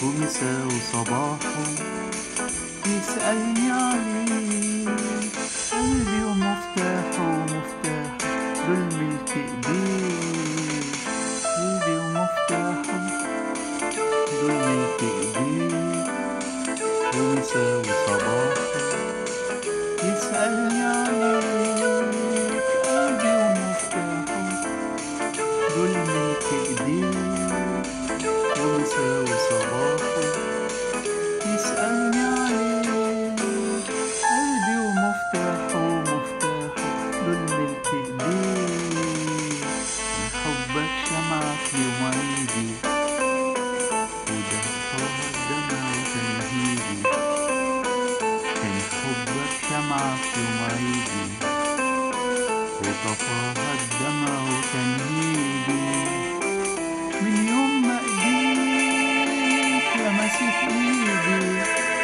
ومساء وصباحه يسألني عليك قلبي ومفتاحه ومفتاحه دول ملك ايديك قلبي ومفتاحه دول ملك ايديك ومساء وصباحه يسألني عليك قلبي ومفتاحه دول ملك ايديك ومساء وصباحه يسألني عليك قلبي ومفتاحه ومفتاحه دول ملك ايديك من حبك شمعة في يوم عيدي وده طه الدمع وتنهيدي كان حبك شمعة في يوم عيدي وطفاها الدمع وتنهيدي من يوم ما ايديك لمست ايدي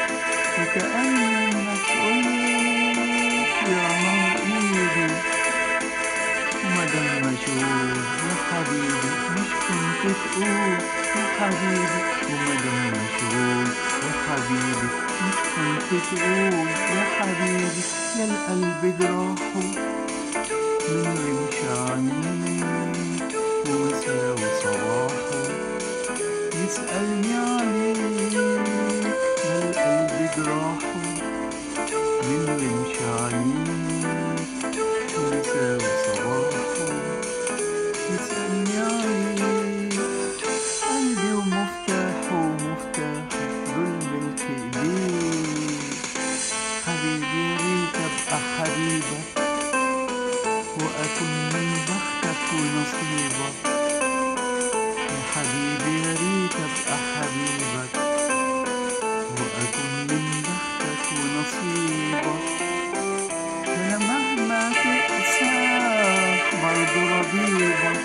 وكأنك قلت يا نار ايدي ومادام مشغول يا حبيبي مش كنت تقول يا حبيبي ومادام مشغول يا حبيبي مش كنت تقول يا حبيبي يا القلب جراحه من رمش عينيك ومساء وصباحه يسألني عليك يا القلب جراحه من رمش عينيك ومساء وصباحه يسألني عليك قلبي ومفتاحه ومفتاحه دول ملك ايديك حبيبي يا ريت ابقى حبيبك وأكون من بختك ونصيبك يا حبيبي يا ريت أبقى حبيبك وأكون من بختك ونصيبك أنا مهما تقسى برضه ربيبك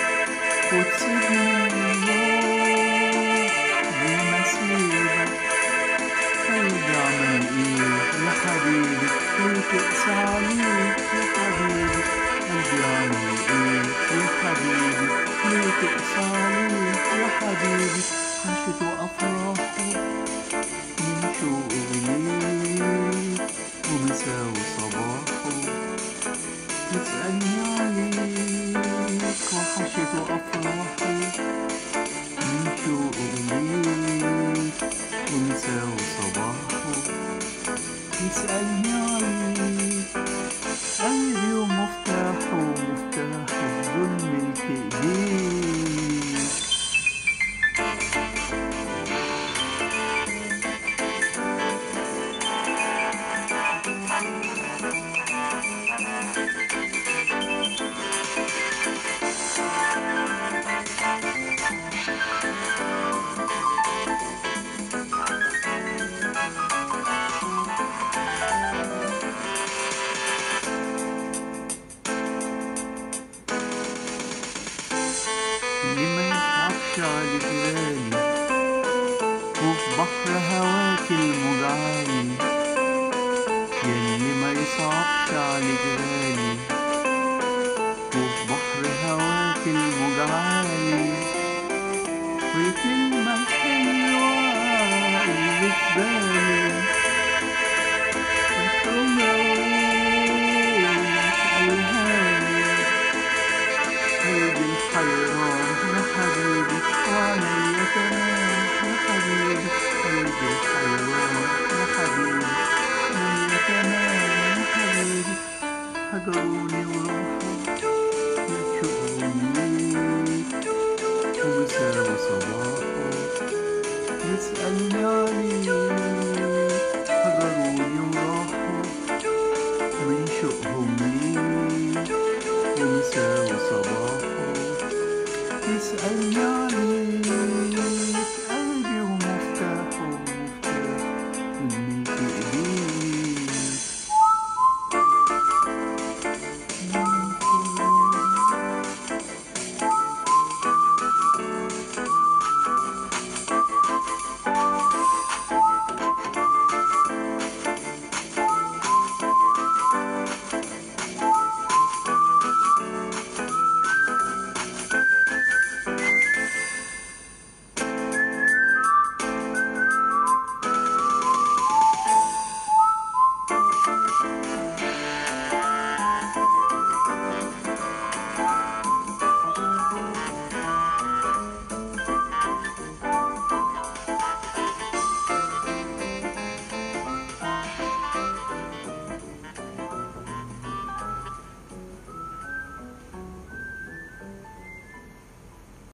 وتسيبني الروح بنسيبك قلبي عمل ايه يا حبيبي ليه تقسى عليك يا حبيبي قلبي عمل ايه يا حبيبي ليه تقسى عليك يا حبيبي عاشت وافراحه من شوق ليك ومساء وصباحه يسألني عليك وحشت وافراحه من شوق ليك ومساء وصباحه يسألني عليك قلبي ومفتاحه ومفتاحه دول ملك ايديك اللي ما يصعبش على جبالي وفي بحر هواك المجعالي يلي ما يصعبش على جبالي وفي بحر هواك المجعالي والكلمة الحلوة اللي في بالي قلبي الحيران يا حبيبي وعليا كمان يا حبيبي قلبي الحيران يا حبيبي وعليا كمان يا حبيبي هجروني وراحوا يشوقوني ومساء وصباحه يسألني عليك